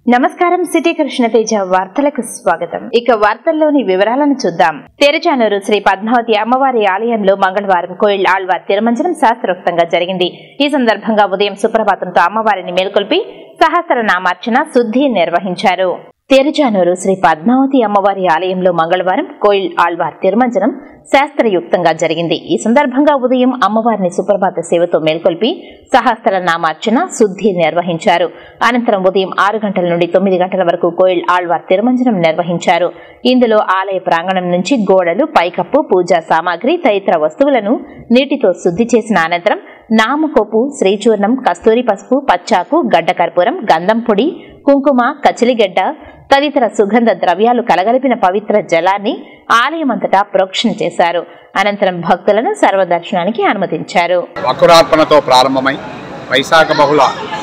నమస్కారం సిటీ కృష్ణతేజ వార్తలకు స్వాగతం ఇక వార్తల్లోని వివరాలను చూద్దాం తెరచానూరు శ్రీ పద్మావతి అమ్మవారి ఆలయంలో మంగళవారం కోయిల్ ఆళ్వార్ తిరుమంజనం శాస్త్రోక్తంగా జరిగింది ఈ సందర్భంగా ఉదయం సుప్రభాతంతో అమ్మవారిని మేల్కొల్పి సహస్రనామార్చన శుద్ధి నిర్వహించారు తెరచానూరు శ్రీ పద్మావతి అమ్మవారి ఆలయంలో మంగళవారం కోయిల్ ఆళ్వార్ తిరుమంజనం శాస్త్రయుక్తంగా జరిగింది ఈ సందర్భంగా ఉదయం అమ్మవారిని సుప్రభాత సేవతో మేల్కొల్పి సహస్రనామార్చన శుద్ధి నిర్వహించారు అనంతరం ఉదయం ఆరు గంటల నుండి తొమ్మిది గంటల వరకు కోయిల్ ఆళ్వార్ తిరుమంజనం నిర్వహించారు ఇందులో ఆలయ ప్రాంగణం నుంచి గోడలు పైకప్పు పూజా సామాగ్రి తదితర వస్తువులను నీటితో శుద్ధి చేసిన అనంతరం నామకోపు శ్రీచూర్ణం కస్తూరి పసుపు పచ్చాకు గడ్డ కర్పూరం గంధం పొడి కుంకుమ కచిలిగడ్డ తదితర సుగంధ ద్రవ్యాలు కలగలిపిన పవిత్ర జలాన్ని ఆలయమంతటా ప్రోక్షణ చేశారు అనంతరం భక్తులను సర్వదర్శనానికి అనుమతించారు వకురార్పణతో ప్రారంభమై వైశాఖ బహుళ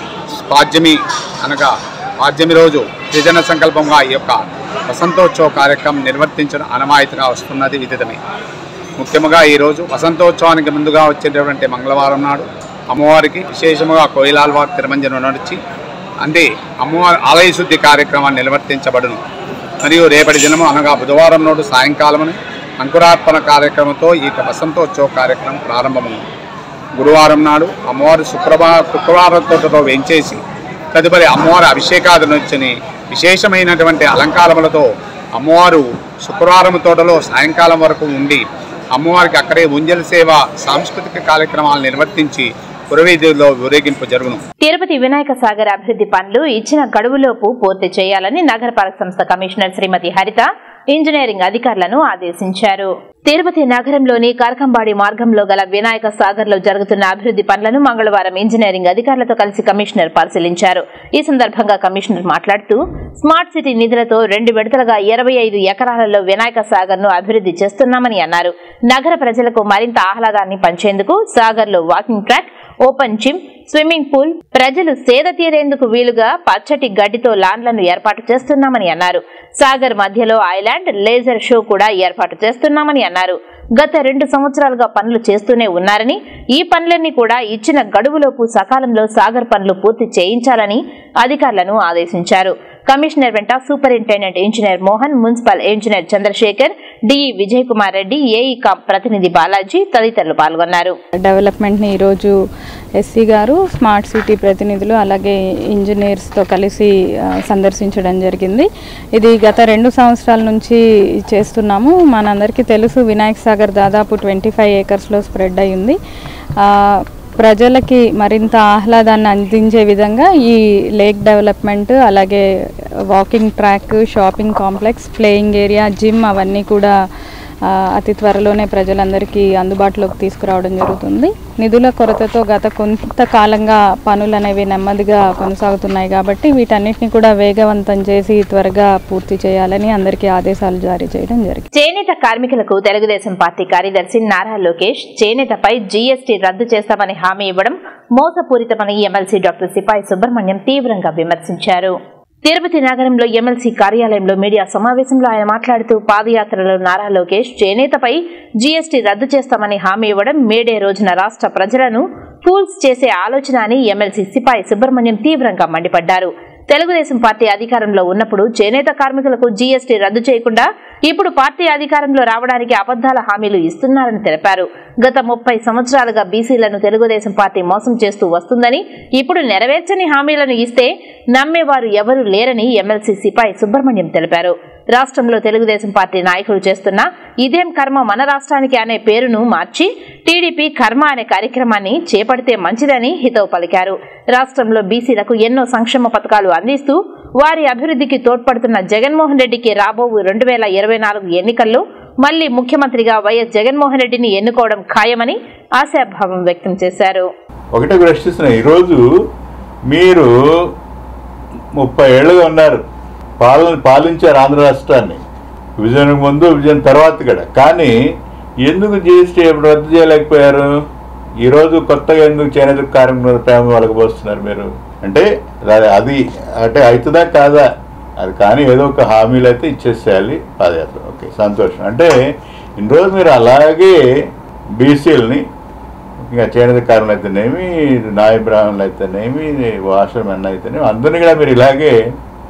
పాడ్యమి అనగా పాడ్యమి రోజు త్రిజన సంకల్పంగా ఈ యొక్క వసంతోత్సవ కార్యక్రమం నిర్వర్తించడం అనవాయితీగా వస్తున్నది విదితమే ముఖ్యంగా ఈరోజు వసంతోత్సవానికి ముందుగా వచ్చేటటువంటి మంగళవారం నాడు అమ్మవారికి విశేషముగా కోయిలాల్వార్ తిరుమంజనం నడిచి అంటే అమ్మవారి ఆలయ శుద్ధి కార్యక్రమాన్ని నిర్వర్తించబడును మరియు రేపటి దినము అనగా బుధవారం నాడు సాయంకాలమున అంకురార్పణ కార్యక్రమంతో ఈ యొక్క వసంతోత్సవ కార్యక్రమం ప్రారంభమైంది గురువారం నాడు అమ్మవారు శుక్రవార శుక్రవారంతో వెంచేసి తదుపరి అమ్మవారి అభిషేకాది నుంచి విశేషమైనటువంటి అలంకారములతో అమ్మవారు శుక్రవారం తోటలో సాయంకాలం వరకు ఉండి అమ్మవారికి అక్కడే ఉంజల సేవ సాంస్కృతిక కార్యక్రమాలు నిర్వర్తించి పురవీధిలో ఊరేగింపు జరుగును తిరుపతి వినాయక సాగర్ అభివృద్ధి పనులు ఇచ్చిన గడువులోపు పూర్తి చేయాలని నగరపాలక సంస్థ కమిషనర్ శ్రీమతి హరిత ఇంజనీరింగ్ అధికారులను ఆదేశించారు తిరుపతి నగరంలోని కరకంబాడి మార్గంలో గల వినాయక సాగర్ లో జరుగుతున్న అభివృద్ధి పనులను మంగళవారం ఇంజనీరింగ్ అధికారులతో కలిసి కమిషనర్ పరిశీలించారు ఈ సందర్భంగా కమిషనర్ మాట్లాడుతూ స్మార్ట్ సిటీ నిధులతో రెండు విడతలుగా ఇరవై ఐదు ఎకరాలలో వినాయక సాగర్ ను అభివృద్ధి చేస్తున్నామని అన్నారు నగర ప్రజలకు మరింత ఆహ్లాదాన్ని పంచేందుకు సాగర్ లో walking track open gym swimming pool ప్రజలు సేద తీరేందుకు వీలుగా పచ్చటి గడ్డితో లాన్లను ఏర్పాటు చేస్తున్నామని అన్నారు సాగర్ మధ్యలో ఐలాండ్ లేజర్ షో కూడా ఏర్పాటు చేస్తున్నామని అన్నారు గత రెండు సంవత్సరాలుగా పనులు చేస్తూనే ఉన్నారని ఈ పనులన్నీ కూడా ఇచ్చిన గడువులోపు సకాలంలో సాగర్ పనులు పూర్తి చేయించాలని అధికారులను ఆదేశించారు కమిషనర్ వెంట superintendent engineer Mohan municipal engineer Chandrasekhar DE Vijay Kumar Reddy AE కాం ప్రతినిధి బాలాజీ తదితరులు పాల్గొన్నారు డెవలప్మెంట్ని ఈరోజు ఎస్సీ గారు స్మార్ట్ సిటీ ప్రతినిధులు అలాగే ఇంజనీర్స్తో కలిసి ఆ, సందర్శించడం జరిగింది ఇది గత రెండు సంవత్సరాల నుంచి చేస్తున్నాము మనందరికీ తెలుసు వినాయక్ సాగర్ దాదాపు ట్వంటీ ఫైవ్ ఏకర్స్లో స్ప్రెడ్ అయి ఉంది ఆ, ప్రజలకి మరింత ఆహ్లాదాన్ని అందించే విధంగా ఈ లేక్ డెవలప్మెంట్ అలాగే walking track shopping complex playing area gym అవన్నీ కూడా ఆ, అతి త్వరలోనే ప్రజలందరికీ అందుబాటులోకి తీసుకురావడం జరుగుతుంది నిధుల కొరతతో గత కొంతకాలంగా పనులు అనేవి నెమ్మదిగా కొనసాగుతున్నాయి కాబట్టి వీటన్నిటిని కూడా వేగవంతం చేసి త్వరగా పూర్తి చేయాలని అందరికీ ఆదేశాలు జారీ చేయడం జరిగింది చేనేత కార్మికులకు తెలుగుదేశం పార్టీ కార్యదర్శి నారా లోకేష్ చేనేతపై జీఎస్టీ రద్దు చేస్తామని హామీ ఇవ్వడం మోసపూరితమని ఎమ్మెల్సీ డాక్టర్ సిపాయి సుబ్రహ్మణ్యం తీవ్రంగా విమర్శించారు తిరుపతి నగరంలో ఎమ్మెల్సీ కార్యాలయంలో మీడియా సమావేశంలో ఆయన మాట్లాడుతూ పాదయాత్రలో నారా లోకేష్ చేనేతపై జీఎస్టీ రద్దు చేస్తామని హామీ ఇవ్వడం మేడే రోజున రాష్ట్ర ప్రజలను ఫూల్స్ చేసే ఆలోచన అని ఎమ్మెల్సీ సిపాయి సుబ్రహ్మణ్యం తీవ్రంగా మండిపడ్డారు తెలుగుదేశం పార్టీ అధికారంలో ఉన్నప్పుడు చేనేత కార్మికులకు జీఎస్టీ రద్దు చేయకుండా ఇప్పుడు పార్టీ అధికారంలో రావడానికి అబద్దాల హామీలు ఇస్తున్నారని తెలిపారు గత ముప్పై సంవత్సరాలుగా బీసీలను తెలుగుదేశం పార్టీ మోసం చేస్తూ వస్తుందని ఇప్పుడు నెరవేర్చని హామీలను ఇస్తే నమ్మేవారు ఎవరూ లేరని ఎమ్మెల్సీ సిపాయి సుబ్రహ్మణ్యం తెలిపారు రాష్ట్రంలో తెలుగుదేశం పార్టీ నాయకులు చేస్తున్న ఇదేం కర్మ మన రాష్ట్రానికి అనే పేరును మార్చి టీడీపీ కర్మ అనే కార్యక్రమాన్ని చేపడితే మంచిదని హితవు పలికారు రాష్ట్రంలో బీసీలకు ఎన్నో సంక్షేమ పథకాలు అందిస్తూ వారి అభివృద్ధికి తోడ్పడుతున్న జగన్మోహన్ రెడ్డికి రాబోవు రెండు వేల ఇరవై నాలుగు ఎన్నికల్లో మళ్లీ ముఖ్యమంత్రిగా వైఎస్ జగన్మోహన్ రెడ్డిని ఎన్నుకోవడం ఖాయమని ఆశాభావం వ్యక్తం చేశారు ఒకటే ప్రశ్నిస్తున్నా ఈరోజు మీరు ముప్పై ఏళ్ళుగా ఉన్నారు పాలన పాలించారు ఆంధ్ర రాష్ట్రాన్ని విభజనకు ముందు విభజన తర్వాత కూడా కానీ ఎందుకు జీఎస్టీ ఎప్పుడు రద్దు చేయలేకపోయారు ఈరోజు కొత్తగా ఎందుకు చేనేత కార్మికుల ప్రేమ వలకపోస్తున్నారు మీరు అంటే అది- అది అంటే అవుతుందా కాదా అది కానీ ఏదో ఒక హామీలు అయితే ఇచ్చేసేయాలి పాదయాత్ర ఓకే సంతోషం అంటే ఇన్ని రోజు మీరు అలాగే బీసీలని ఇంకా చేనేత కార్మికులు అయితేనేమి నాయ బ్రాహ్మణులు అయితేనేమి వాషర్మెన్ అయితేనేమి అందరినీ కూడా మీరు ఇలాగే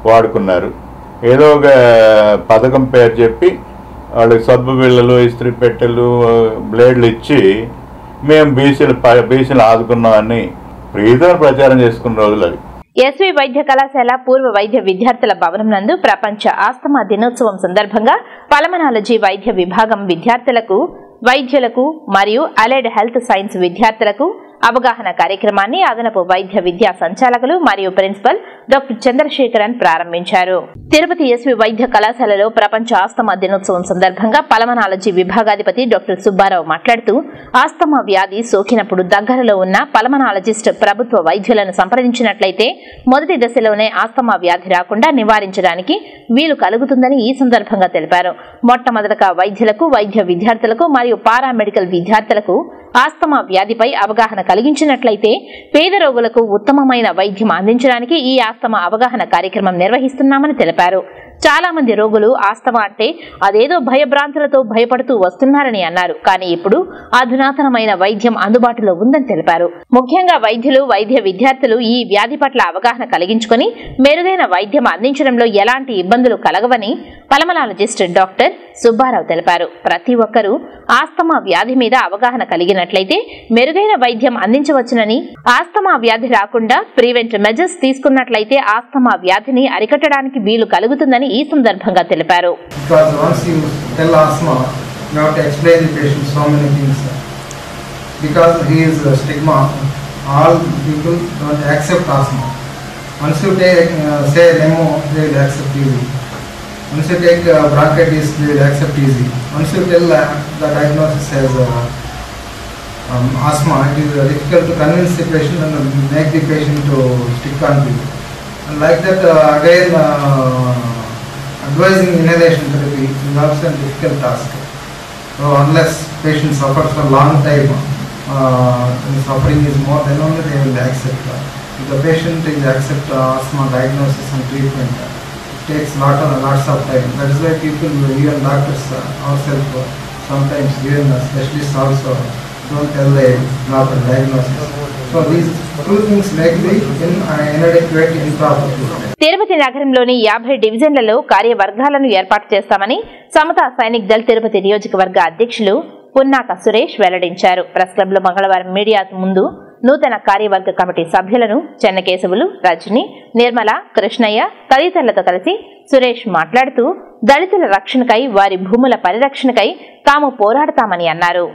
వాడుకున్నారు ఏదో ఒక పథకం పేరు చెప్పి వాళ్ళకి సబ్బు బిళ్ళలు ఇస్త్రీ పెట్టెలు బ్లేడ్లు ఇచ్చి మేము బీసీలు బీసీలు ఆదుకున్నామని ప్రీతిని ప్రచారం చేసుకున్న రోజులు అవి ఎస్వి వైద్య కళాశాల పూర్వ వైద్య విద్యార్థుల భవనం నందు ప్రపంచ ఆస్తమా దినోత్సవం సందర్భంగా పల్మనాలజీ వైద్య విభాగం విద్యార్థులకు వైద్యులకు మరియు అలైడ్ హెల్త్ సైన్స్ విద్యార్థులకు అవగాహన కార్యక్రమాన్ని అదనపు వైద్య విద్యా సంచాలకులు మరియు ప్రిన్సిపల్ డాక్టర్ చంద్రశేఖరన్ ప్రారంభించారు తిరుపతి ఎస్వి వైద్య కళాశాలలో ప్రపంచ ఆస్తమా దినోత్సవం సందర్భంగా పల్మనాలజీ విభాగాధిపతి డాక్టర్ సుబ్బారావు మాట్లాడుతూ ఆస్తమా వ్యాధి సోకినప్పుడు దగ్గరలో ఉన్న పల్మనాలజిస్ట్ ప్రభుత్వ వైద్యులను సంప్రదించినట్లయితే మొదటి దశలోనే ఆస్తమా వ్యాధి రాకుండా నివారించడానికి వీలు కలుగుతుందని ఈ సందర్భంగా తెలిపారు మొట్టమొదటగా వైద్యులకు వైద్య విద్యార్థులకు మరియు పారామెడికల్ విద్యార్థులకు ఆస్తమా వ్యాధిపై అవగాహన కలిగించినట్లయితే పేద రోగులకు ఉత్తమమైన వైద్యం అందించడానికి ఈ ఆస్తమా అవగాహన కార్యక్రమం నిర్వహిస్తున్నామని తెలిపారు చాలా మంది రోగులు ఆస్తమా అంటే అదేదో భయభ్రాంతులతో భయపడుతూ వస్తున్నారని అన్నారు కానీ ఇప్పుడు అధునాతనమైన వైద్యం అందుబాటులో ఉందని తెలిపారు ముఖ్యంగా వైద్యులు వైద్య విద్యార్థులు ఈ వ్యాధి పట్ల అవగాహన కలిగించుకొని మెరుగైన వైద్యం అందించడంలో ఎలాంటి ఇబ్బందులు కలగవని పలమలాలజిస్ట్ డాక్టర్ సుబ్బారావు తెలిపారు ప్రతి ఒక్కరూ ఆస్తమా వ్యాధి మీద అవగాహన కలిగినట్లయితే మెరుగైన వైద్యం అందించవచ్చునని ఆస్తమా వ్యాధి రాకుండా ప్రివెంట్ మెజర్స్ తీసుకున్నట్లయితే ఆస్తమా వ్యాధిని అరికట్టడానికి వీలు కలుగుతుందని ఈ సందర్భంగా తెలిపారు Because once you tell asthma, you have to explain the patient so many things. Because he is a stigma, all people don't accept asthma. Once you take, uh, say lemo, they will accept easy. Once you take uh, bronchitis, they will accept easy. Once you tell uh, the diagnosis as uh, um, asthma, it is uh, difficult to convince the patient and uh, make the patient to stick on to it. And like that, uh, again, uh, advising inhalation therapy is also a difficult task. So unless patient suffers for a long time, uh, the suffering is more, then only they will accept. If the patient is accept uh, asthma diagnosis and treatment, it takes lot of lots of time. That is why people, even doctors uh, ourselves, uh, sometimes even uh, specialists also don't tell the proper diagnosis. So these two things make the in, uh, inadequate, improper treatment. Tirupati నగరంలోని యాభై డివిజన్లలో కార్యవర్గాలను ఏర్పాటు చేస్తామని సమతా సైనిక్ దళ్ తిరుపతి నియోజకవర్గ అధ్యక్షులు పున్నాక సురేష్ వెల్లడించారు press club లో మంగళవారం మీడియా ముందు నూతన కార్యవర్గ కమిటీ సభ్యులను చెన్నకేశవులు రజని నిర్మల కృష్ణయ్య తదితరులతో కలిసి సురేష్ మాట్లాడుతూ దళితుల రక్షణకై వారి భూముల పరిరక్షణకై తాము పోరాడతామని అన్నారు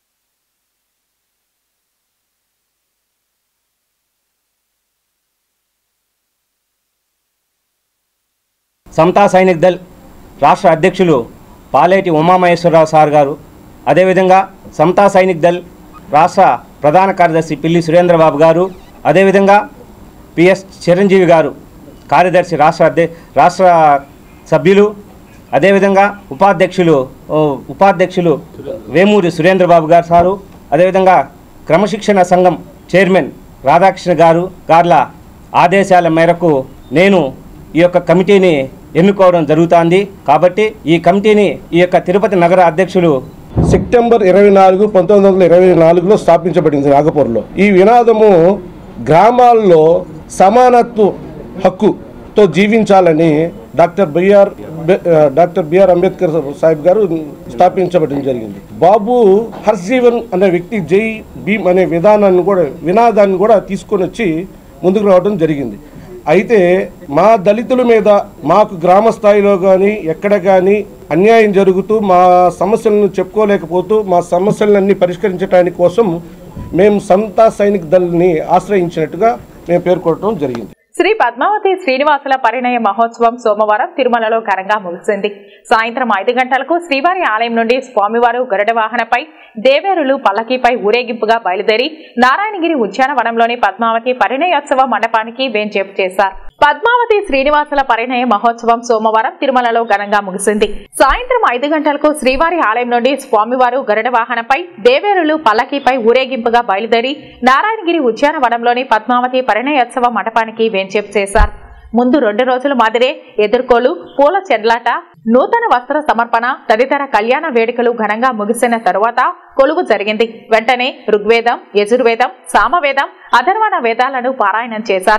సమతా సైనిక్ దళ్ రాష్ట్ర అధ్యక్షులు పాలేటి ఉమామహేశ్వరరావు సార్ గారు అదేవిధంగా సమతా సైనిక్ దళ్ రాష్ట్ర ప్రధాన కార్యదర్శి పిల్లి సురేంద్రబాబు గారు అదేవిధంగా పిఎస్ చిరంజీవి గారు కార్యదర్శి రాష్ట్ర అధ్య రాష్ట్ర సభ్యులు అదేవిధంగా ఉపాధ్యక్షులు ఓ, ఉపాధ్యక్షులు వేమూరి సురేంద్రబాబు గారు సారు అదేవిధంగా క్రమశిక్షణ సంఘం చైర్మన్ రాధాకృష్ణ గారు గార్ల ఆదేశాల మేరకు నేను ఈ యొక్క కమిటీని ఎన్నుకోవడం జరుగుతోంది కాబట్టి ఈ కమిటీని ఈ యొక్క తిరుపతి నగర అధ్యక్షులు సెప్టెంబర్ ఇరవై నాలుగు పంతొమ్మిది వందల ఇరవై నాలుగులో స్థాపించబడింది నాగపూర్లో ఈ వినాదము గ్రామాల్లో సమానత్వ హక్కుతో జీవించాలని డాక్టర్ బిఆర్ బి- ఆ, డాక్టర్ బిఆర్ అంబేద్కర్ సాహిబ్ గారు స్థాపించబడడం జరిగింది బాబు హర్జీవన్ అనే వ్యక్తి జై భీమ్ అనే విధానాన్ని కూడా వినాదాన్ని కూడా తీసుకొని వచ్చి ముందుకు రావడం జరిగింది అయితే మా దళితుల మీద మాకు గ్రామ స్థాయిలో కానీ ఎక్కడ కానీ అన్యాయం జరుగుతూ మా సమస్యలను చెప్పుకోలేకపోతూ మా సమస్యలన్నీ పరిష్కరించడానికి కోసం మేము సంతా సైనిక్ దళని ఆశ్రయించినట్టుగా మేము పేర్కొనడం జరిగింది శ్రీ పద్మావతి శ్రీనివాసుల పరిణయ మహోత్సవం సోమవారం తిరుమలలో ఘనంగా ముగిసింది సాయంత్రం ఐదు గంటలకు శ్రీవారి ఆలయం నుండి స్వామివారు గరుడ వాహనపై దేవేరులు పల్లకీపై ఊరేగింపుగా బయలుదేరి నారాయణగిరి ఉద్యానవనంలోని పద్మావతి పరిణయోత్సవ మండపానికి వేంచేపు చేశారు పద్మావతి శ్రీనివాసుల పరిణయ మహోత్సవం సోమవారం తిరుమలలో ఘనంగా ముగిసింది సాయంత్రం ఐదు గంటలకు శ్రీవారి ఆలయం నుండి స్వామివారు గరుడ వాహనపై దేవేరులు పల్లకీపై ఊరేగింపుగా బయలుదేరి నారాయణగిరి ఉద్యానవనంలోని పద్మావతి పరిణయోత్సవ మండపానికి వేంచేపు చేశారు ముందు రెండు రోజుల మాదిరే ఎదుర్కోలు పూల చెర్లాట నూతన వస్త్ర సమర్పణ తదితర కళ్యాణ వేడుకలు ఘనంగా ముగిసిన తరువాత కొలువు జరిగింది వెంటనే ఋగ్వేదం యజుర్వేదం సామవేదం అధర్వణ వేదాలను పారాయణం చేశారు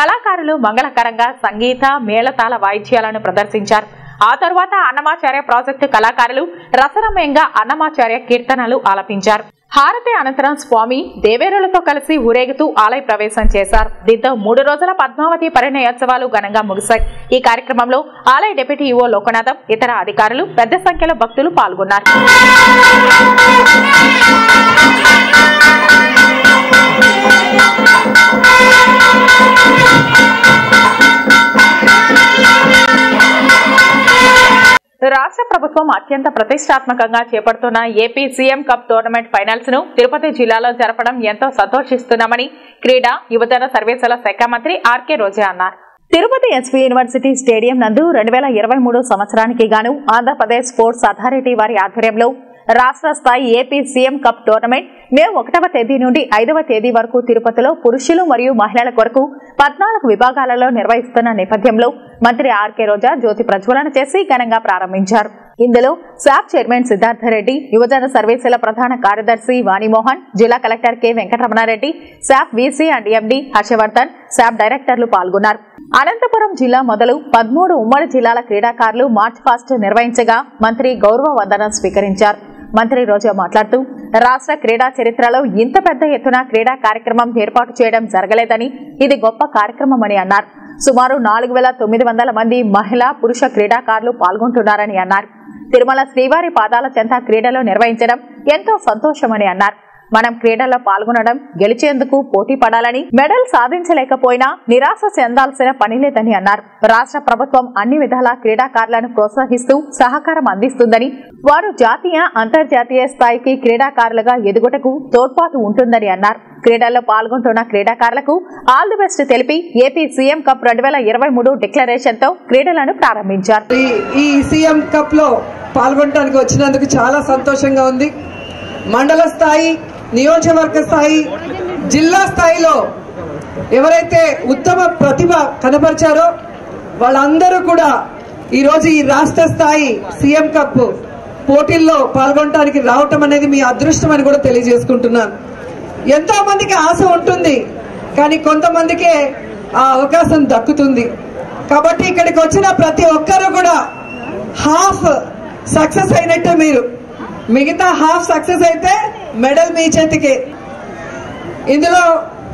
కళాకారులు మంగళకరంగా సంగీత మేళతాళ వాయిద్యాలను ప్రదర్శించారు ఆ తరువాత అన్నమాచార్య ప్రాజెక్టు కళాకారులు రసరమయంగా అన్నమాచార్య కీర్తనలు ఆలపించారు హారతి అనంతరం స్వామి దేవేరులతో కలిసి ఊరేగుతూ ఆలయ ప్రవేశం చేశారు దీంతో మూడు రోజుల పద్మావతి పరిణయోత్సవాలు ఘనంగా ముగిశాయి ఈ కార్యక్రమంలో ఆలయ డిప్యూటీ ఈవో లోకనాథం ఇతర అధికారులు పెద్ద సంఖ్యలో భక్తులు పాల్గొన్నారు రాష్ట్ర ప్రభుత్వం అత్యంత ప్రతిష్టాత్మకంగా చేపడుతున్న AP CM cup tournament finals ను తిరుపతి జిల్లాలో జరపడం ఎంతో సంతోషిస్తున్నామని క్రీడా యువజన సర్వీసుల శాఖ మంత్రి ఆర్కే రోజా అన్నారు తిరుపతి ఎస్పీ యూనివర్సిటీ స్టేడియం నందు రెండు వేల ఇరవై మూడు సంవత్సరానికి గాను ఆంధ్రప్రదేశ్ స్పోర్ట్స్ అథారిటీ వారి ఆధ్వర్యంలో రాష్ట్ర స్థాయి AP CM cup tournament May ఒకటవ తేదీ నుండి ఐదవ తేదీ వరకు తిరుపతిలో పురుషులు మరియు మహిళల కొరకు పద్నాలుగు విభాగాలలో నిర్వహిస్తున్న నేపథ్యంలో మంత్రి ఆర్కే రోజా జ్యోతి ప్రజ్వలన చేసి ఘనంగా ప్రారంభించారు ఇందులో శాప్ చైర్మన్ సిద్ధార్థరెడ్డి యువజన సర్వీసుల ప్రధాన కార్యదర్శి వాణిమోహన్ జిల్లా collector K Venkataramana Reddy SAAP VC and MD Harshavardhan SAAP డైరెక్టర్లు పాల్గొన్నారు అనంతపురం జిల్లా మొదలు పదమూడు ఉమ్మడి జిల్లాల క్రీడాకారులు మార్చ్ ఫాస్ట్ నిర్వహించగా మంత్రి గౌరవ వందనం స్వీకరించారు మంత్రి రోజా మాట్లాడుతూ రాష్ట్ర క్రీడా చరిత్రలో ఇంత పెద్ద ఎత్తున క్రీడా కార్యక్రమం ఏర్పాటు చేయడం జరగలేదని ఇది గొప్ప కార్యక్రమమని అన్నారు సుమారు నాలుగు వేల తొమ్మిది వందల మంది మహిళా పురుష క్రీడాకారులు పాల్గొంటున్నారని అన్నారు తిరుమల శ్రీవారి పాదాల చెంత క్రీడలు నిర్వహించడం ఎంతో సంతోషమని అన్నారు మనం క్రీడల్లో పాల్గొనడం గెలిచేందుకు పోటీ పడాలని మెడల్ సాధించలేకపోయినా నిరాశ చెందాల్సిన పని లేదని అన్నారు రాష్ట్ర ప్రభుత్వం అన్ని విధాల క్రీడాకారులను ప్రోత్సహిస్తూ సహకారం అందిస్తుందని వారు జాతీయ అంతర్జాతీయ స్థాయికి క్రీడాకారులుగా ఎదుగుటకు తోడ్పాటు ఉంటుందని అన్నారు క్రీడల్లో పాల్గొంటున్న క్రీడాకారులకు ఆల్ ది బెస్ట్ తెలిపి ఏపీ సీఎం కప్ రెండు వేల ఇరవై మూడు డిక్లరేషన్ తో క్రీడలను ప్రారంభించారు ఈ- ఈ సీఎం కప్ లో పాల్గొనడానికి వచ్చినందుకు చాలా సంతోషంగా ఉంది మండల స్థాయి నియోజకవర్గ స్థాయి జిల్లా స్థాయిలో ఎవరైతే ఉత్తమ ప్రతిభ కనపరిచారో వాళ్ళందరూ కూడా ఈరోజు ఈ రాష్ట్ర స్థాయి సీఎం కప్ పోటీల్లో పాల్గొనడానికి రావటం అనేది మీ అదృష్టం అని కూడా తెలియజేసుకుంటున్నాను ఎంతో మందికి ఆశ ఉంటుంది కానీ కొంతమందికే ఆ అవకాశం దక్కుతుంది కాబట్టి ఇక్కడికి వచ్చిన ప్రతి ఒక్కరు కూడా హాఫ్ సక్సెస్ అయినట్టే మీరు మిగతా హాఫ్ సక్సెస్ అయితే మెడల్ మీ చేతికే ఇందులో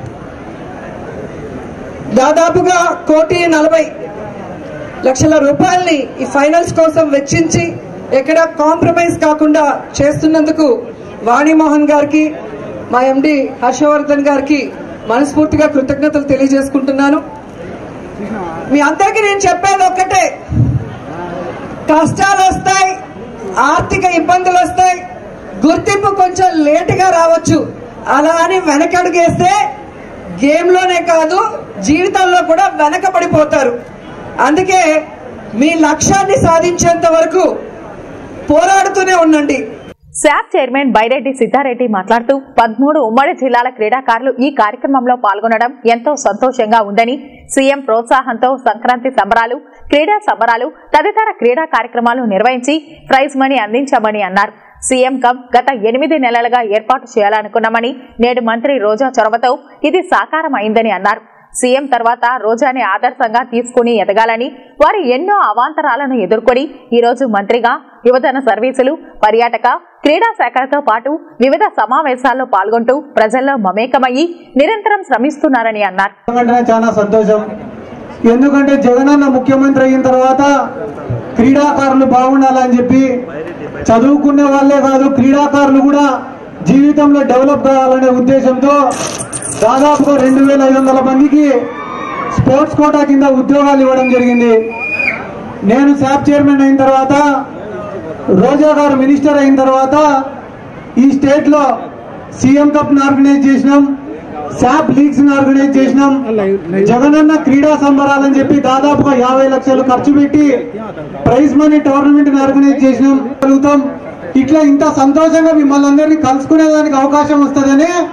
దాదాపుగా కోటి నలభై లక్షల రూపాయల్ని ఈ ఫైనల్స్ కోసం వెచ్చించి ఎక్కడ కాంప్రమైజ్ కాకుండా చేస్తున్నందుకు వాణిమోహన్ గారికి మా ఎండి హర్షవర్ధన్ గారికి మనస్ఫూర్తిగా కృతజ్ఞతలు తెలియజేసుకుంటున్నాను మీ అందరికీ నేను చెప్పేది ఒక్కటే కష్టాలు వస్తాయి ఆర్థిక ఇబ్బందులు వస్తాయి గుర్తింపు కొంచెం లేటుగా రావచ్చు అలా అని వెనకడుగేస్తే గేమ్ లోనే కాదు జీవితంలో కూడా వెనకబడిపోతారు అందుకే మీ లక్ష్యాన్ని సాధించేంత వరకు పోరాడుతూనే ఉండండి శాప్ చైర్మన్ బైరెడ్డి సిద్ధారెడ్డి మాట్లాడుతూ పదమూడు ఉమ్మడి జిల్లాల క్రీడాకారులు ఈ కార్యక్రమంలో పాల్గొనడం ఎంతో సంతోషంగా ఉందని సీఎం ప్రోత్సాహంతో సంక్రాంతి సంబరాలు క్రీడా సంబరాలు తదితర క్రీడా కార్యక్రమాలు నిర్వహించి ప్రైజ్ మనీ అందించామని అన్నారు సీఎం కప్ గత ఎనిమిది నెలలుగా ఏర్పాటు చేయాలనుకున్నామని నేడు మంత్రి రోజా చొరవతో ఇది సాకారం అయిందని అన్నారు సీఎం తర్వాత రోజాని ఆదర్శంగా తీసుకుని ఎదగాలని వారు ఎన్నో అవాంతరాలను ఎదుర్కొని ఈ రోజు మంత్రిగా యువజన సర్వీసులు పర్యాటక క్రీడా శాఖలతో పాటు వివిధ సమావేశాల్లో పాల్గొంటూ ప్రజల్లో మమేకమయ్యి నిరంతరం శ్రమిస్తున్నారని అన్నారు అంటే చాలా సంతోషం ఎందుకంటే జగనన్న ముఖ్యమంత్రి అయిన తర్వాత క్రీడాకారులు బాగుండాలని చెప్పి చదువుకునే వాళ్ళే కాదు క్రీడాకారులు కూడా జీవితంలో డెవలప్ కావాలనే ఉద్దేశంతో దాదాపుగా రెండు వేల ఐదు వందల మందికి స్పోర్ట్స్ కోటా కింద ఉద్యోగాలు ఇవ్వడం జరిగింది నేను శాప్ చైర్మన్ అయిన తర్వాత రోజా గారు మినిస్టర్ అయిన తర్వాత ఈ స్టేట్ లో సీఎం కప్ ఆర్గనైజ్ చేసినాం శాప్ లీగ్స్ ఆర్గనైజ్ చేసినాం జగనన్న క్రీడా సంబరాలని చెప్పి దాదాపుగా యాభై లక్షలు ఖర్చు పెట్టి ప్రైజ్ మనీ టోర్నమెంట్ ఆర్గనైజ్ చేసినాం కలుగుతాం ఇట్లా ఇంత సంతోషంగా మిమ్మల్ని అందరినీ కలుసుకునే దానికి అవకాశం వస్తుందని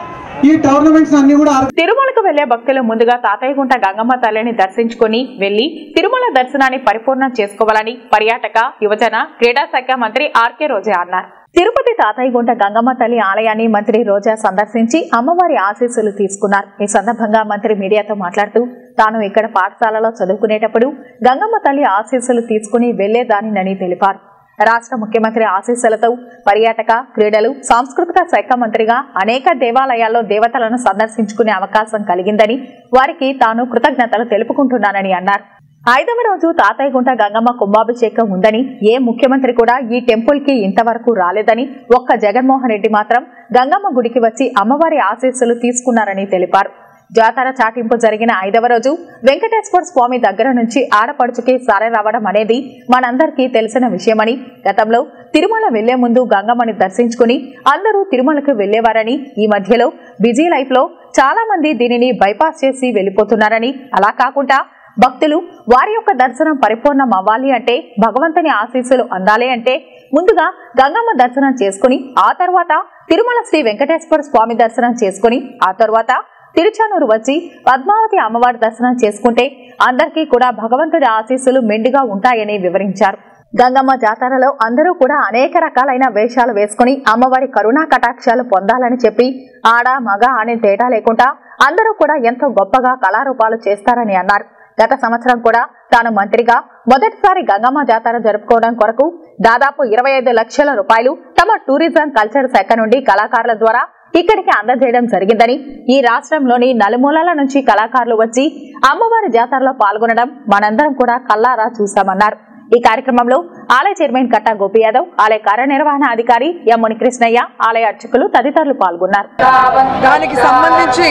ఈ టోర్నమెంట్స్ అన్ని కూడా తిరుమలకు వెళ్లే భక్తులు ముందుగా తాతయ్యగుంట గంగమ్మ తల్లిని దర్శించుకుని వెళ్లి తిరుమల దర్శనాన్ని పరిపూర్ణం చేసుకోవాలని పర్యాటక యువజన క్రీడా శాఖ మంత్రి ఆర్కే రోజా అన్నారు తిరుపతి తాతయ్యగుంట గంగమ్మ తల్లి ఆలయాన్ని మంత్రి రోజా సందర్శించి అమ్మవారి ఆశీస్సులు తీసుకున్నారు ఈ సందర్భంగా మంత్రి మీడియాతో మాట్లాడుతూ తాను ఇక్కడ పాఠశాలలో చదువుకునేటప్పుడు గంగమ్మ తల్లి ఆశీస్సులు తీసుకుని వెళ్లేదానినని తెలిపారు రాష్ట్ర ముఖ్యమంత్రి ఆశీస్సులతో పర్యాటక క్రీడలు సాంస్కృతిక శాఖ మంత్రిగా అనేక దేవాలయాల్లో దేవతలను సందర్శించుకునే అవకాశం కలిగిందని వారికి తాను కృతజ్ఞతలు తెలుపుకుంటున్నానని అన్నారు ఐదవ రోజు తాతయ్యగుంట గంగమ్మ కుంభాభిషేకం ఉందని ఏ ముఖ్యమంత్రి కూడా ఈ టెంపుల్ కి ఇంతవరకు రాలేదని ఒక్క జగన్మోహన్ రెడ్డి మాత్రం గంగమ్మ గుడికి వచ్చి అమ్మవారి ఆశీస్సులు తీసుకున్నారని తెలిపారు జాతర చాటింపు జరిగిన ఐదవ రోజు వెంకటేశ్వర స్వామి దగ్గర నుంచి ఆడపడుచుకి సారె రావడం అనేది మనందరికీ తెలిసిన విషయమని గతంలో తిరుమల వెళ్లే ముందు గంగమ్మని దర్శించుకుని అందరూ తిరుమలకు వెళ్లేవారని ఈ మధ్యలో బిజీ లైఫ్ లో చాలా మంది దీనిని బైపాస్ చేసి వెళ్లిపోతున్నారని అలా కాకుండా భక్తులు వారి యొక్క దర్శనం పరిపూర్ణం అవ్వాలి అంటే భగవంతుని ఆశీస్సులు అందాలి అంటే ముందుగా గంగమ్మ దర్శనం చేసుకుని ఆ తర్వాత తిరుమల శ్రీ వెంకటేశ్వర స్వామి దర్శనం చేసుకుని ఆ తర్వాత తిరుచానూరు వచ్చి పద్మావతి అమ్మవారి దర్శనం చేసుకుంటే అందరికీ కూడా భగవంతుడి ఆశీస్సులు మెండుగా ఉంటాయని వివరించారు గంగమ్మ జాతరలో అందరూ కూడా అనేక రకాలైన వేషాలు వేసుకుని అమ్మవారి కరుణా కటాక్షాలు పొందాలని చెప్పి ఆడ మగ అనే తేడా లేకుండా అందరూ కూడా ఎంతో గొప్పగా కళారూపాలు చేస్తారని అన్నారు గత సంవత్సరం కూడా తాను మంత్రిగా మొదటిసారి గంగమ్మ జాతర జరుపుకోవడం కొరకు దాదాపు ఇరవై ఐదు లక్షల రూపాయలు తమ టూరిజం కల్చర్ శాఖ నుండి కళాకారుల ద్వారా ఇక్కడికి అందజేయడం జరిగిందని ఈ రాష్ట్రంలోని నలుమూలల నుంచి కళాకారులు వచ్చి అమ్మవారి జాతరలో పాల్గొనడం మనందరం కూడా కల్లారా చూశామన్నారు ఈ కార్యక్రమంలో ఆలయ చైర్మన్ కట్టా గోపి యాదవ్ ఆలయ కార్యనిర్వహణ అధికారి ఎం మునికృష్ణయ్య ఆలయ అర్చకులు తదితరులు పాల్గొన్నారు దానికి సంబంధించి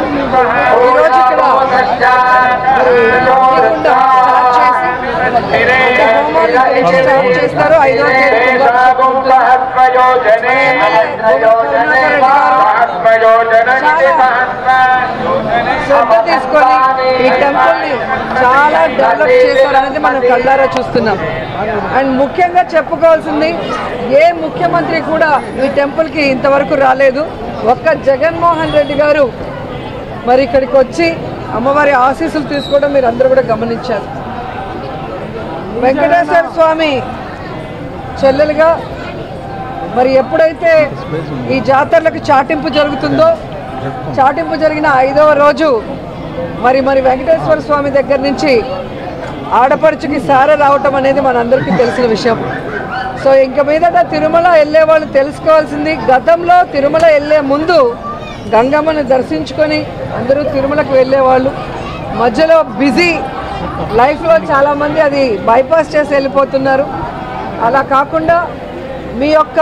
ఈరోజు ఇక్కడ అగ్నిగుండం స్టార్ట్ చేసి హోమాలు గురించి స్టార్ట్ చేస్తారు ఐదో తేదీ శ్రద్ధ తీసుకొని ఈ టెంపుల్ ని చాలా డెవలప్ చేశారు అనేది మనం కళ్ళారా చూస్తున్నాం అండ్ ముఖ్యంగా చెప్పుకోవాల్సింది ఏ ముఖ్యమంత్రి కూడా ఈ టెంపుల్ కి ఇంతవరకు రాలేదు ఒక్క జగన్మోహన్ రెడ్డి గారు మరి ఇక్కడికి వచ్చి అమ్మవారి ఆశీస్సులు తీసుకోవడం మీరు అందరూ కూడా గమనించారు వెంకటేశ్వర స్వామి చెల్లెలుగా మరి ఎప్పుడైతే ఈ జాతరలకు చాటింపు జరుగుతుందో చాటింపు జరిగిన ఐదవ రోజు మరి మరి వెంకటేశ్వర స్వామి దగ్గర నుంచి ఆడపడుచుకి సార రావటం అనేది మనందరికీ తెలిసిన విషయం సో ఇంక మీదట తిరుమల వెళ్ళే వాళ్ళు తెలుసుకోవాల్సింది గతంలో తిరుమల వెళ్ళే ముందు గంగమ్మని దర్శించుకొని అందరూ తిరుమలకు వెళ్ళేవాళ్ళు మధ్యలో బిజీ లైఫ్లో చాలామంది అది బైపాస్ చేసి వెళ్ళిపోతున్నారు అలా కాకుండా మీ యొక్క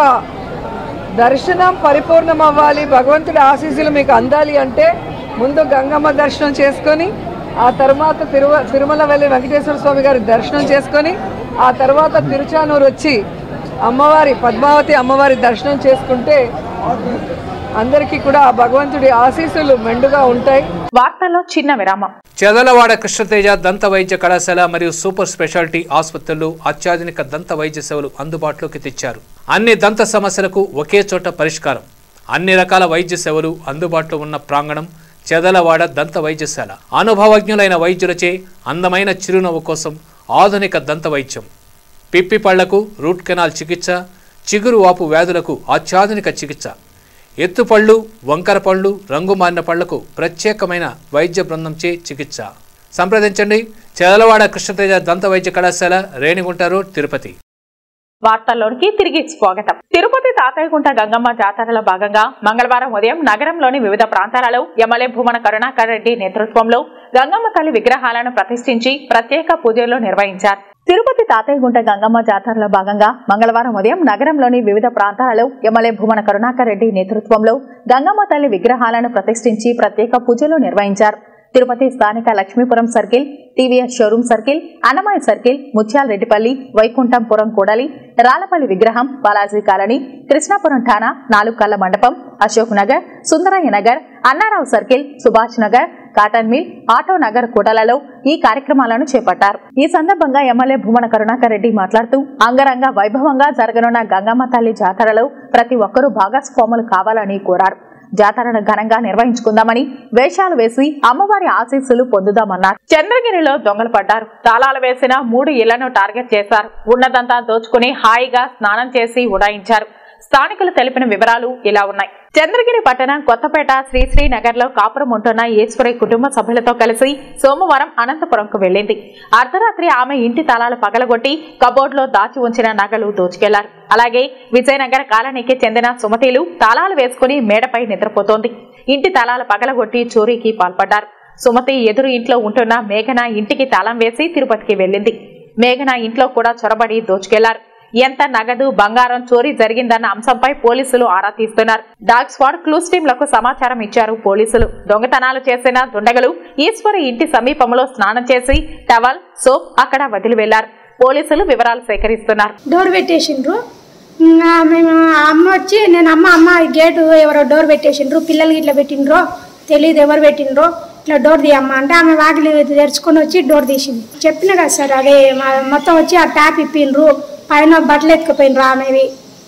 దర్శనం పరిపూర్ణం అవ్వాలి భగవంతుడి ఆశీస్సులు మీకు అందాలి అంటే ముందు గంగమ్మ దర్శనం చేసుకొని ఆ తర్వాత తిరువ తిరుమల వెళ్ళి వెంకటేశ్వర స్వామి గారి దర్శనం చేసుకొని ఆ తర్వాత తిరుచానూరు వచ్చి అమ్మవారి పద్మావతి అమ్మవారి దర్శనం చేసుకుంటే అందరికీ కూడా ఆ భగవంతుడి ఆశీస్సులు మెండుగా ఉంటాయి వార్తల్లో చిన్న విరామం చెదలవాడ కృష్ణతేజ దంత వైద్య కళాశాల మరియు సూపర్ స్పెషాలిటీ ఆసుపత్రులు అత్యాధునిక దంత వైద్య సేవలు అందుబాటులోకి తెచ్చారు అన్ని దంత సమస్యలకు ఒకే చోట పరిష్కారం అన్ని రకాల వైద్య సేవలు అందుబాటులో ఉన్న ప్రాంగణం చెదలవాడ దంత వైద్యశాల అనుభవజ్ఞులైన వైద్యులచే అందమైన చిరునవ్వు కోసం ఆధునిక దంత వైద్యం పిప్పి పళ్లకు రూట్ కెనాల్ చికిత్స చిగురు వాపు వ్యాధులకు అత్యాధునిక చికిత్స ఎత్తుపళ్ళు వంకర పళ్ళు రంగు మారిన పళ్లకు ప్రత్యేకమైన వైద్య బృందంచే చికిత్స సంప్రదించండి చెదలవాడ కృష్ణతేజ దంత వైద్య కళాశాల రేణిగుంట రోడ్ తిరుపతి వార్తల్లోనికి తిరిగి స్వాగతం తిరుపతి తాతయ్యగుంట గంగమ్మ జాతరలో భాగంగా మంగళవారం ఉదయం నగరంలోని వివిధ ప్రాంతాలలో ఎమ్మెల్యే భూమన కరుణాకర్ రెడ్డి నేతృత్వంలో గంగమ్మ తల్లి విగ్రహాలను ప్రతిష్ఠించి ప్రత్యేక పూజలు నిర్వహించారు తిరుపతి తాతయ్యగుంట గంగమ్మ జాతరలో భాగంగా మంగళవారం ఉదయం నగరంలోని వివిధ ప్రాంతాలలో ఎమ్మెల్యే భూమన కరుణాకర్ రెడ్డి నేతృత్వంలో గంగమ్మ తల్లి విగ్రహాలను ప్రతిష్ఠించి ప్రత్యేక పూజలు నిర్వహించారు తిరుపతి స్థానిక Lakshmipuram circle TVS showroom circle Annamayya circle Mutyala Reddipalli వైకుంఠంపురం కూడలి రాలపల్లి విగ్రహం బాలాజీ కాలనీ కృష్ణాపురం ఠాణా నాలుగు కళ్ల మండపం Ashok Nagar Sundarayya Nagar Annarao circle Subhash Nagar cotton mill auto Nagar కూడలలో ఈ కార్యక్రమాలను చేపట్టారు ఈ సందర్భంగా ఎమ్మెల్యే భూమన కరుణాకర్ రెడ్డి మాట్లాడుతూ అంగరంగ వైభవంగా జరగనున్న గంగమ్మ తల్లి జాతరలో ప్రతి ఒక్కరూ భాగస్వాములు కావాలని కోరారు జాతరను ఘనంగా నిర్వహించుకుందామని వేషాలు వేసి అమ్మవారి ఆశీస్సులు పొందుదామన్నారు చంద్రగిరిలో దొంగలు పడ్డారు తాళాలు వేసిన మూడు ఇళ్లను టార్గెట్ చేశారు ఉన్నదంతా దోచుకుని హాయిగా స్నానం చేసి ఉడాయించారు స్థానికులు తెలిపిన వివరాలు ఇలా ఉన్నాయి చంద్రగిరి పట్టణం కొత్తపేట శ్రీశ్రీ నగర్ లో కాపురం ఉంటున్న ఈశ్వరి కుటుంబ సభ్యులతో కలిసి సోమవారం అనంతపురంకు వెళ్లింది అర్ధరాత్రి ఆమె ఇంటి తాళాలు పగలగొట్టి కబోర్డ్ లో దాచి ఉంచిన నగలు దోచుకెళ్లారు అలాగే విజయనగర కాలనీకి చెందిన సుమతిలు తాళాలు వేసుకుని మేడపై నిద్రపోతోంది ఇంటి తాళాలు పగలగొట్టి చోరీకి పాల్పడ్డారు సుమతి ఎదురు ఇంట్లో ఉంటున్న మేఘన ఇంటికి తాళం వేసి తిరుపతికి వెళ్లింది మేఘన ఇంట్లో కూడా చొరబడి దోచుకెళ్లారు ఎంత నగదు బంగారం చోరీ జరిగిందన్న అంశంపై పోలీసులు ఆరా తీస్తున్నారు డాగ్ స్క్వాడ్ క్లూస్ టీంలకు సమాచారం ఇచ్చారు పోలీసులు దొంగతనాలు చేసిన దుండగలు ఈశ్వరి ఇంటి సమీపంలో స్నానం చేసి టవల్ సోప్ అక్కడ వదిలి వెళ్లారు పోలీసులు వివరాలు సేకరిస్తున్నారు డోర్ పెట్టేసిండ్రు ఇంకా మేము అమ్మ వచ్చి నేను అమ్మ అమ్మ ఈ గేటు ఎవరో డోర్ పెట్టేసిండ్రు పిల్లలు ఇట్లా పెట్టిండ్రో తెలియదు ఎవరు పెట్టిండ్రో ఇట్లా డోర్ తీయమ్మ అంటే ఆమె వాకిలి తెరుచుకొని వచ్చి డోర్ తీసింది చెప్పిన కదా సార్ అదే మా- మొత్తం వచ్చి ఆ ట్యాప్ ఇప్పిండ్రు పైన బట్టలు ఎత్తుకుపోయినరు ఆమెవి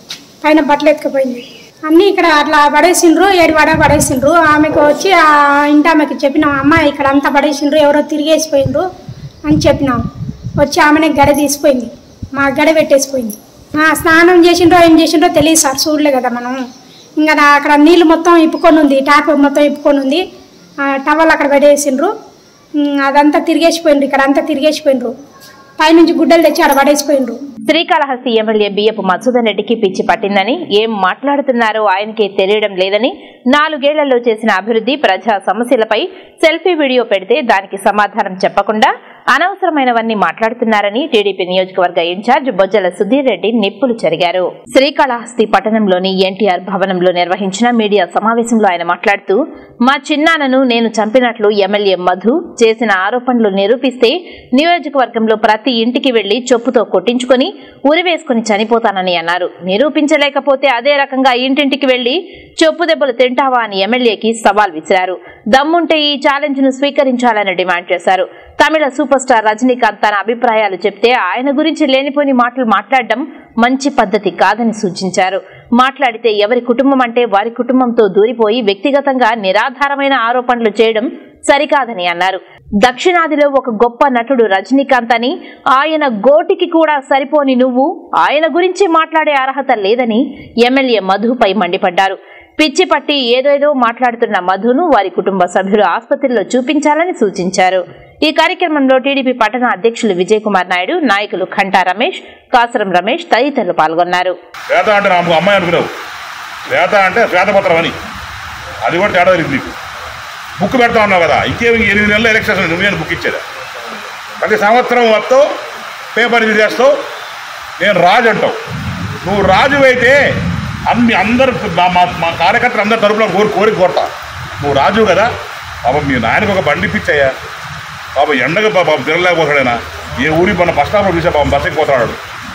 పైన బట్టలు ఎత్తుకుపోయింది అన్నీ ఇక్కడ అట్లా పడేసిండ్రు ఏడు వడ పడేసిండ్రు ఆమెకు వచ్చి ఆ ఇంటి ఆమెకి చెప్పినాం అమ్మ ఇక్కడ అంతా పడేసిండ్రు ఎవరో తిరిగేసిపోయిండ్రు అని చెప్పినాం వచ్చి ఆమెనే గడ తీసిపోయింది మా గడ పెట్టేసిపోయింది ఆ, స్నానం చేసిండ్రో ఏం చేసిండ్రో తెలియదు సార్ చూడలే కదా మనం ఇంకా నా- అక్కడ నీళ్ళు మొత్తం ఇప్పుకొని ఉంది ట్యాప్ మొత్తం ఇప్పుకొని ఉంది ఆ, టవల్ అక్కడ పెట్టేసిండ్రు ఉమ్, అదంతా తిరిగేసిపోయిండ్రు ఇక్కడ అంతా తిరిగేసిపోయిండ్రు పైనుంచి గుడ్డలు తెచ్చి ఆడ పడేసిపోయిండ్రు శ్రీకాళహస్తి ఎమ్మెల్యే బియ్యపు మధుసూదన్ రెడ్డికి పిచ్చి పట్టిందని ఏం మాట్లాడుతున్నారో ఆయనకే తెలియడం లేదని నాలుగేళ్లలో చేసిన అభివృద్ధి ప్రజా సమస్యలపై సెల్ఫీ వీడియో పెడితే దానికి సమాధానం చెప్పకుండా అనవసరమైనవన్నీ మాట్లాడుతున్నారని టీడీపీ నియోజకవర్గ ఇన్ఛార్జ్ బొజ్జల సుధీర్ రెడ్డి నిప్పులు చెరిగారు శ్రీకాళహస్తి పట్టణంలోని ఎన్టీఆర్ భవనంలో నిర్వహించిన మీడియా సమావేశంలో ఆయన మాట్లాడుతూ మా చిన్నాన్నను నేను చంపినట్లు ఎమ్మెల్యే మధు చేసిన ఆరోపణలు నిరూపిస్తే నియోజకవర్గంలో ప్రతి ఇంటికి వెళ్లి చొప్పుతో కొట్టించుకొని ఉరివేసుకుని చనిపోతానని అన్నారు నిరూపించలేకపోతే అదే రకంగా ఇంటింటికి వెళ్లి చొప్పు దెబ్బలు తింటావా అని ఎమ్మెల్యేకి సవాల్ విసిరారు దమ్ముంటే ఈ ఛాలెంజ్ ను స్వీకరించాలని డిమాండ్ చేశారు తమిళ సూపర్ స్టార్ రజనీకాంత్ తన అభిప్రాయాలు చెప్తే ఆయన గురించి లేనిపోని మాటలు మాట్లాడడం మంచి పద్ధతి కాదని సూచించారు మాట్లాడితే ఎవరి కుటుంబం అంటే వారి కుటుంబంతో దూరిపోయి వ్యక్తిగతంగా నిరాధారమైన ఆరోపణలు చేయడం సరికాదని అన్నారు దక్షిణాదిలో ఒక గొప్ప నటుడు రజనీకాంత్ అని ఆయన గోటికి కూడా సరిపోని నువ్వు ఆయన గురించి మాట్లాడే అర్హత లేదని ఎమ్మెల్యే మధుపై మండిపడ్డారు పిచ్చి పట్టి ఏదేదో మాట్లాడుతున్న మధును వారి కుటుంబ సభ్యులు ఆసుపత్రిలో చూపించాలని సూచించారు ఈ కార్యక్రమంలో టీడీపీ పట్టణ అధ్యక్షులు విజయ్ కుమార్ నాయుడు నాయకులు ఖంటా రమేష్ కాసరం రమేష్ తదితరులు పాల్గొన్నారు శ్వేత అంటే నాకు అమ్మాయి అనుకున్నావు శ్వేత అంటే శ్వేతపత్రం అని అది కూడా తేడా తెలియదు నీకు బుక్ పెడతా ఉన్నావు కదా ఇంకేమి ఎనిమిది నెలలు ఎలక్షన్స్ నువ్వు నేను బుక్ ఇచ్చేదా ప్రతి సంవత్సరం వస్తావు పేపర్ ఇది చేస్తావు నేను రాజు అంటావు నువ్వు రాజు అయితే అన్ని అందరు మా మా మా కార్యకర్తలు అందరి తరపున కోరి కోరి కోరతా నువ్వు రాజు కదా పాపం మీ నాయనకు ఒక బండి పిచ్చయ్యా పాపం ఎండగా పాపం తిరగలేకపోతాడైనా ఏ ఊరి మన బస్ స్టాప్లో చూసా పాపం బస్ ఎక్కిపోతాడు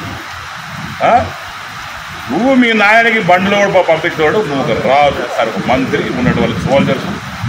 ఆ? నువ్వు మీ నాయనకి బండిలో కూడా పంపించేవాడు నువ్వు ఒక రాజు సార్ ఒక మంత్రి ఉన్నటువంటి సోల్జర్స్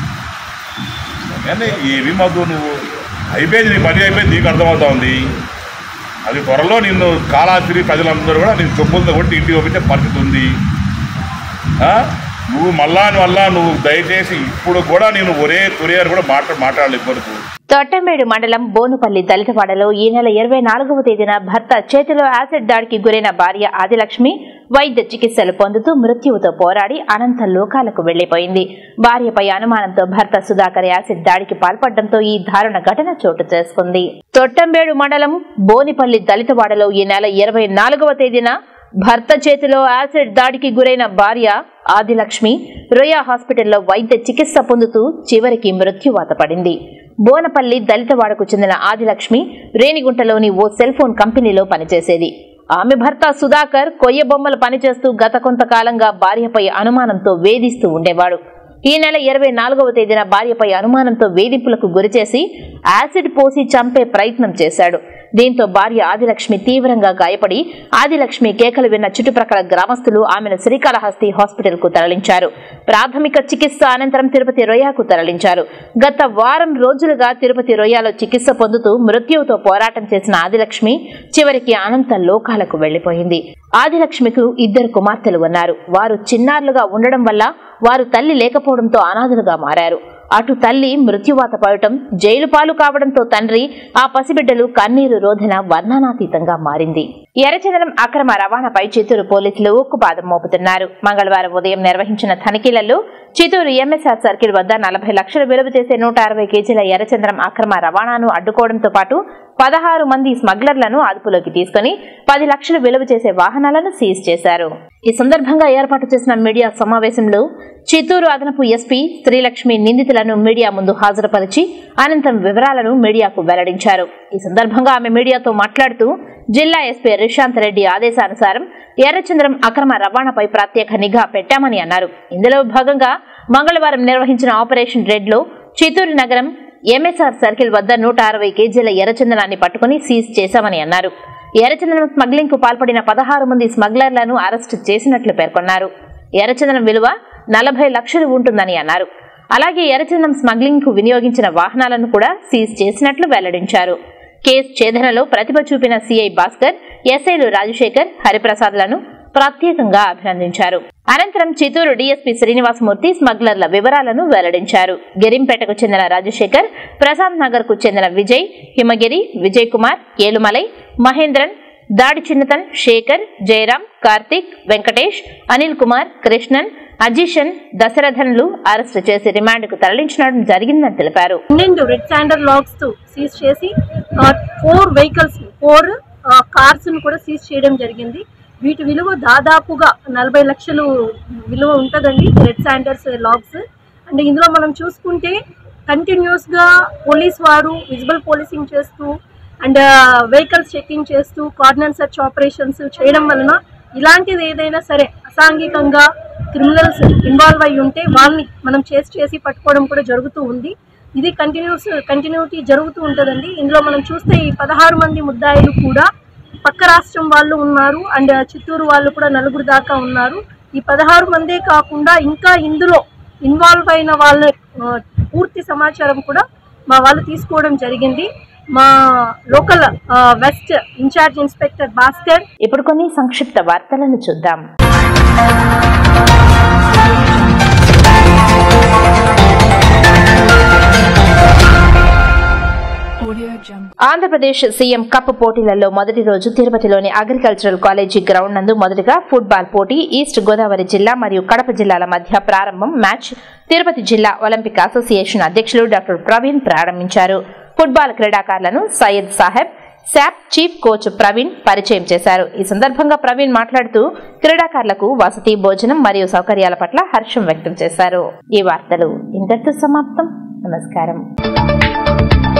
కానీ ఏమి మధు నువ్వు అయిపోయింది నీ పని అయిపోయింది నీకు అర్థమవుతా ఉంది అది త్వరలో నిన్ను కాలాస్త్రి ప్రజలందరూ కూడా నేను చొప్పులతో కొట్టి ఇంటికి పంపించే పరిస్థితి ఉంది ఆ? నువ్వు మళ్ళా మళ్ళా నువ్వు దయచేసి ఇప్పుడు కూడా నేను ఒరే తొరే అని కూడా మాట్లా మాట్లాడలేదు ఇప్పటికు తొట్టంబేడు మండలం బోనుపల్లి దళితవాడలో ఈ నెల ఇరవై నాలుగవ తేదీన భర్త చేతిలో యాసిడ్ దాడికి గురైన భార్య ఆదిలక్ష్మి వైద్య చికిత్సలు పొందుతూ మృత్యువుతో పోరాడి అనంత లోకాలకు వెళ్లిపోయింది భార్యపై అనుమానంతో భర్త సుధాకర్ యాసిడ్ దాడికి పాల్పడడంతో ఈ దారుణ ఘటన చోటు చేసుకుంది తొట్టంబేడు మండలం బోనిపల్లి దళితవాడలో ఈ నెల ఇరవై నాలుగవ తేదీన భర్త చేతిలో యాసిడ్ దాడికి గురైన భార్య ఆదిలక్ష్మి రొయా హాస్పిటల్లో వైద్య చికిత్స పొందుతూ చివరికి మృత్యువాత పడింది బోనపల్లి దళితవాడకు చెందిన ఆదిలక్ష్మి రేణిగుంటలోని ఓ సెల్ ఫోన్ కంపెనీలో పనిచేసేది ఆమె భర్త సుధాకర్ కొయ్య బొమ్మలు పనిచేస్తూ గత కొంతకాలంగా భార్యపై అనుమానంతో వేధిస్తూ ఉండేవాడు ఈ నెల ఇరవై నాలుగవ తేదీన భార్యపై అనుమానంతో వేధింపులకు గురిచేసి యాసిడ్ పోసి చంపే ప్రయత్నం చేశాడు దీంతో భార్య ఆదిలక్ష్మి తీవ్రంగా గాయపడి ఆదిలక్ష్మి కేకలు విన్న చుట్టుప్రక్కల గ్రామస్తులు ఆమెను శ్రీకాళహస్తి హాస్పిటల్ కు తరలించారు ప్రాథమిక చికిత్స అనంతరం తిరుపతి రొయ్యాకు తరలించారు గత వారం రోజులుగా తిరుపతి రొయ్యాలో చికిత్స పొందుతూ మృత్యువుతో పోరాటం చేసిన ఆదిలక్ష్మి చివరికి అనంత లోకాలకు వెళ్లిపోయింది ఆదిలక్ష్మికు ఇద్దరు కుమార్తెలు ఉన్నారు వారు చిన్నారులుగా ఉండడం వల్ల వారు తల్లి లేకపోవడంతో అనాథులుగా మారారు అటు తల్లి మృత్యువాత పడటం జైలు పాలు కావడంతో తండ్రి ఆ పసిబిడ్డలు కన్నీరు రోధన వర్ణనాతీతంగా మారింది ఎర్రచందనం అక్రమ రవాణాపై చిత్తూరు పోలీసులు ఉక్కుపాదం మోపుతున్నారు మంగళవారం ఉదయం నిర్వహించిన తనిఖీలలో చిత్తూరు ఎంఎస్ఆర్ సర్కిల్ వద్ద నలభై లక్షలు విలువ చేసే నూట అరవై కేజీల ఎర్రచంద్రం అక్రమ రవాణాను అడ్డుకోవడంతో పాటు పదహారు మంది స్మగ్లర్లను అదుపులోకి తీసుకుని పది లక్షలు విలువ చేసే వాహనాలను సీజ్ చేశారు ఈ సందర్భంగా ఏర్పాటు చేసిన మీడియా సమావేశంలో చిత్తూరు అదనపు ఎస్పీ శ్రీలక్ష్మి నిందితులను మీడియా ముందు హాజరుపరిచి అనంతరం వివరాలను మీడియాకు వెల్లడించారు ఈ సందర్భంగా ఆమె మీడియాతో మాట్లాడుతూ జిల్లా ఎస్పీ రిషాంత్ రెడ్డి ఆదేశానుసారం ఎర్రచంద్రం అక్రమ రవాణాపై ప్రత్యేక నిఘా పెట్టామని అన్నారు ఇందులో భాగంగా మంగళవారం నిర్వహించిన ఆపరేషన్ రెడ్ లో చిత్తూరు నగరం ఎంఎస్ఆర్ సర్కిల్ వద్ద నూట అరవై కేజీల ఎర్రచందనాన్ని పట్టుకుని సీజ్ చేశామని అన్నారు ఎర్రచందనం స్మగ్లింగ్ కు పాల్పడిన పదహారు మంది స్మగ్లర్లను అరెస్టు చేసినట్లు పేర్కొన్నారు ఎర్రచందనం విలువ నలభై లక్షలు ఉంటుందని అన్నారు అలాగే ఎర్రచందనం స్మగ్లింగ్ కు వినియోగించిన వాహనాలను కూడా సీజ్ చేసినట్లు వెల్లడించారు కేసు ఛేదనలో ప్రతిభ చూపిన సిఐ భాస్కర్ ఎస్ఐలు రాజశేఖర్ హరిప్రసాద్లను ప్రత్యేకంగా అభినందించారు అనంతరం చిత్తూరు డీఎస్పీ శ్రీనివాసమూర్తి స్మగ్లర్ల వివరాలను వెల్లడించారు గిరింపేటకు చెందిన రాజశేఖర్ ప్రశాంత్ నగర్ కు చెందిన విజయ్ హిమగిరి విజయ్ కుమార్ ఏలుమలై మహేంద్రన్ దాడి చిన్నతన్ శేఖర్ జయరాం కార్తిక్ వెంకటేష్ అనిల్ కుమార్ కృష్ణన్ అజీషన్ దశరథన్లు అరెస్టు చేసి రిమాండ్కు తరలించడం జరిగిందని తెలిపారు పన్నెండు రెడ్ శాండర్ లాగ్స్ తో సీజ్ చేసి ఫోర్ వెహికల్స్ ఫోర్ కార్స్ ను కూడా సీజ్ చేయడం జరిగింది వీటి విలువ దాదాపుగా నలభై లక్షలు విలువ ఉంటుందండి రెడ్ శాండర్స్ లాగ్స్ అండ్ ఇందులో మనం చూసుకుంటే కంటిన్యూస్ గా పోలీస్ వారు విజిబుల్ పోలీసింగ్ చేస్తూ అండ్ వెహికల్స్ చెకింగ్ చేస్తూ కార్నర్ సర్చ్ ఆపరేషన్స్ చేయడం వలన ఇలాంటిది ఏదైనా సరే అసాంఘికంగా క్రిమినల్స్ ఇన్వాల్వ్ అయి ఉంటే వాళ్ళని మనం చేసి చేసి పట్టుకోవడం కూడా జరుగుతూ ఉంది ఇది కంటిన్యూస్ కంటిన్యూటీ జరుగుతూ ఉంటుందండి ఇందులో మనం చూస్తే ఈ పదహారు మంది ముద్దాయిలు కూడా పక్క రాష్ట్రం వాళ్ళు ఉన్నారు అండ్ చిత్తూరు వాళ్ళు కూడా నలుగురు దాకా ఉన్నారు ఈ పదహారు మందే కాకుండా ఇంకా ఇందులో ఇన్వాల్వ్ అయిన వాళ్ళ ఆ, పూర్తి సమాచారం కూడా మా వాళ్ళు తీసుకోవడం జరిగింది మా లోకల్ ఆ, వెస్ట్ ఇన్ఛార్జ్ ఇన్స్పెక్టర్ భాస్కర్ ఇప్పుడు కొన్ని సంక్షిప్త వార్తలను చూద్దాం ఆంధ్రప్రదేశ్ సీఎం కప్ పోటీలలో మొదటి రోజు తిరుపతిలోని అగ్రికల్చరల్ కాలేజీ గ్రౌండ్ నందు మొదటగా ఫుట్బాల్ పోటీ ఈస్ట్ గోదావరి జిల్లా మరియు కడప జిల్లాల మధ్య ప్రారంభం మ్యాచ్ తిరుపతి జిల్లా ఒలింపిక్ అసోసియేషన్ అధ్యక్షులు డాక్టర్ ప్రవీణ్ ప్రారంభించారు ఫుట్బాల్ క్రీడాకారులను Syed Saheb SAAP chief coach Praveen పరిచయం చేశారు ఈ సందర్భంగా ప్రవీణ్ మాట్లాడుతూ క్రీడాకారులకు వసతి భోజనం మరియు సౌకర్యాల పట్ల హర్షం వ్యక్తం చేశారు ఈ వార్తలు ఇంతటితో సమాప్తం నమస్కారం